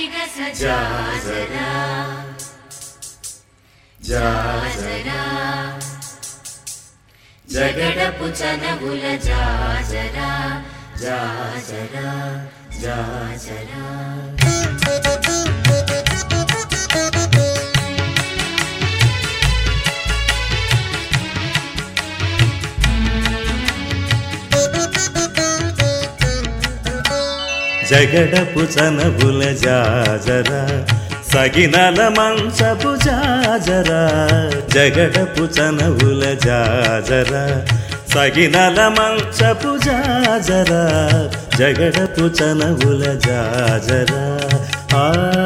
విగస జాజరా జాజరా జగడపు చనవుల జాజరా జాజరా జాజరా జగడపు చనబుల జాజర సగినల మంచపు జాజర జగడపు చనబుల జాజర సగినల మంచపు జాజర జగడపు చనబుల జాజర ఆ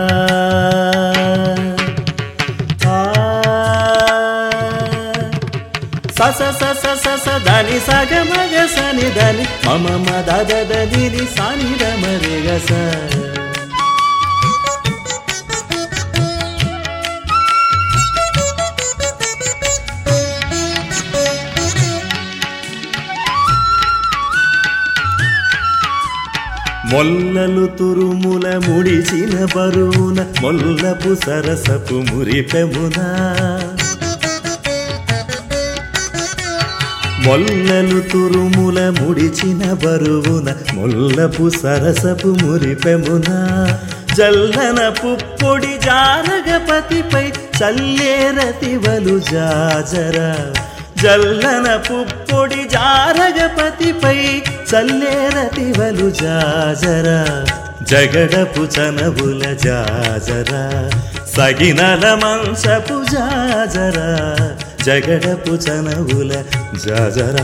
ఆ స స స స స దని సగ మగ సని దని మమ మద దద ని సాని ద మరి గ స మొల్లలు తురుముల ముడిచిన బరువున మొల్లపు సరసపు మురిపెమునా మొల్లలు తురుముల ముడిచిన బరువున మొల్లపు సరసపు మురిపెమున జల్లన పుప్పొడి జారగపతిపై చల్లేరతివలు జాజర జల్లన పుప్పొడి జారగపతిపై చల్లేరతివలు జాజర జగడపు చనబుల జాజర సగినల మంచపు జాజర జగడపు చనవుల జాజరా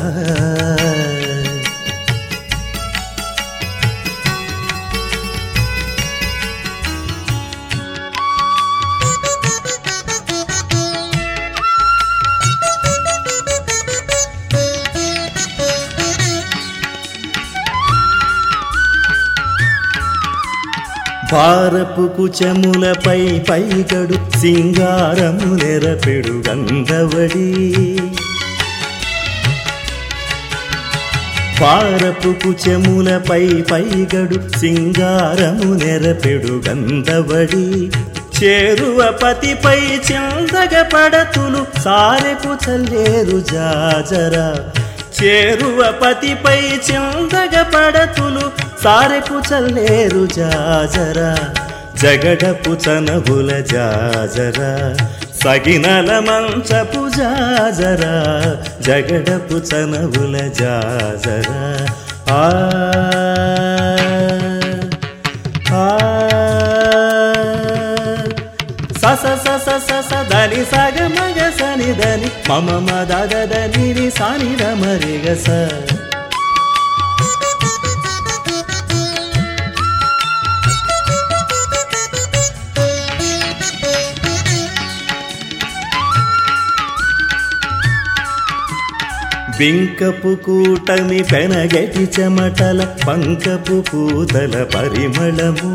భారపు కుచములపై పైగడు సింగారము నెరపెడు గంధవడి పారపు కుచములపై పైగడు సింగారము నెరపెడు గంధవడి చేరువ పతిపై చిందగ పడతులు సారెపు చల్లేరు జాజరా చేరువ పతిపై చిందగ పడతులు సారెపు చల్లేరు జాజరా జగడపు చనబుల జాజరా సగినల మంచపు జాజరా జగడపు చనబుల జాజరా ఆ ఆ స స స స స స దని సగ మగ సని దని మమ మద దద నిరి సాని ద మరి గ స బింకపు కూటమి పెనగటి చెమటల పంకపు పూతల పరిమళము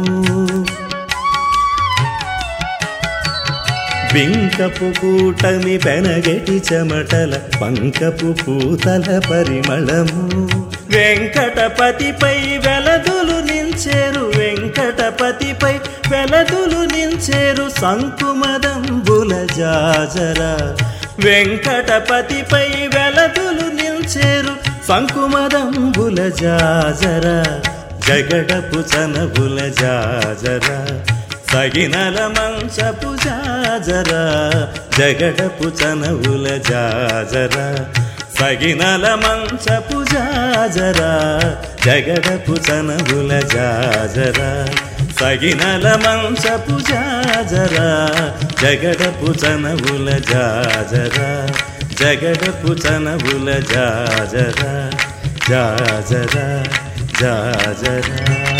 బింకపు కూటమి పెనగటి చెమటల పంకపు పూతల పరిమళము వెంకటపతిపై వెలదులు నించేరు వెంకటపతిపై వెలదులు నించేరు సంకుమదంబుల జాజరా వెంకటపతిపై వెలదులు నిల్చేరు సంకుమదంబుల జాజరా జగడపు చనబుల జాజరా సగినల మంచపు జాజరా జగడపు చనవుల జాజరా సగినల మంచపు జాజరా జగడపు చనవుల జాజరా సగినల మంచపు జాజరా జగడపు చనవుల జాజరా జగడపు చనవుల జాజరా జాజరా జాజరా